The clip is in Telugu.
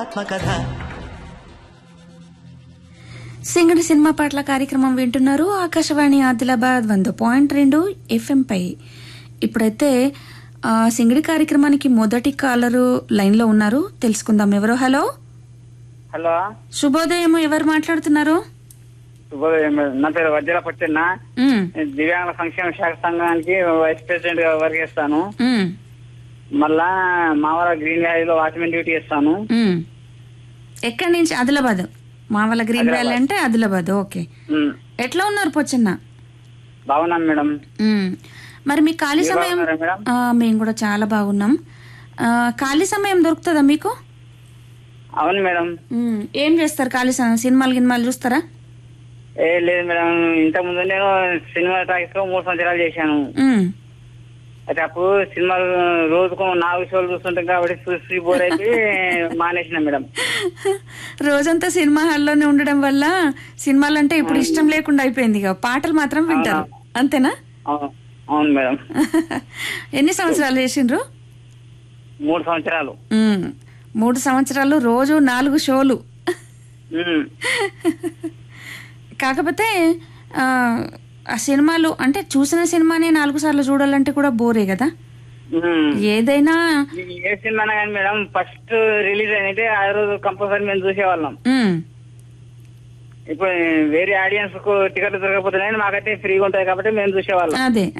ఆత్మకథ సింగడి సినిమా పాటల కార్యక్రమం వింటున్నారు ఆకాశవాణి ఆదిలాబాద్ వంద పాయింట్ రెండు ఎఫ్ఎం పై ఇప్పుడైతే ఆ, సింగడి కార్యక్రమానికి మొదటి కాలరు లైన్ లో ఉన్నారు తెలుసుకుందాం ఎవరో హలో హలో శుభోదయం ఎవరు మాట్లాడుతున్నారు శుభోదయం మేడం. నా పేరు వజ్ర పట్టెన్న ఉమ్, నేను దివ్యాంగుల సంక్షేమ శాఖ సంఘానికి వైస్ ప్రెసిడెంట్ గా వర్క్ చేస్తాను ఉమ్, మళ్ళా మావల గ్రీన్ వ్యాలీలో వాచ్మెన్ డ్యూటీ చేస్తాను ఉమ్. ఎక్కడి నుంచి ఆదిలాబాద్ మావల గ్రీన్ వ్యాలీ అంటే ఆదిలాబాద్ ఓకే ఉమ్, ఎట్లా ఉన్నారు పొచ్చన్న బాగున్నాను మేడం ఉమ్. మరి మీ ఖాళీ మీరు సమయం బాగున్నారా మేడం? ఆ, మేము కూడా చాలా బాగున్నాం ఆ, ఖాళీ సమయం దొరుకుతుందా మీకు అవును మేడం ఉమ్, ఏం చేస్తారు ఖాళీ సమయం సినిమాలు గినిమాలు చూస్తారా ఏ లేదు మేడం ఇంతకు ముందు నేను సినిమా టాకీస్ లో మూడు సంవత్సరాలు చేశాను ఉమ్, అయితే అప్పుడు సినిమాలు రోజుకు నాలుగు షోలు చూస్తుంటాం కాబట్టి చూసి బోర్ అయిపోయి మానేసిన మేడం రోజంతా సినిమా హాల్లోనే ఉండడం వల్ల సినిమాలంటే ఇప్పుడు ఇష్టం లేకుండా అయిపోయింది ఇక పాటలు మాత్రం వింటారు అంతేనా అవును అవును మేడం ఎన్ని సంవత్సరాలు చేసిండ్రు మూడు సంవత్సరాలు ఉమ్, మూడు సంవత్సరాలు రోజు నాలుగు షోలు ఉమ్, కాకపోతే ఆ, ఆ సినిమాలు అంటే చూసిన సినిమానే నాలుగు సార్లు చూడాలంటే కూడా బోరే కదా ఉమ్. ఏదైనా ఇది ఏ సినిమా అయినా కానీ మేడం ఫస్ట్ రిలీజ్ అయితే ఆ రోజు కంపల్సరీ మేము చూసేవాళ్ళం ఉమ్, ఇప్పుడు వేరే ఆడియన్స్ కు టికెట్లు దొరకకపోతే మాకైతే ఫ్రీగా ఉంటాయి కాబట్టి మేము చూసేవాళ్ళం అదే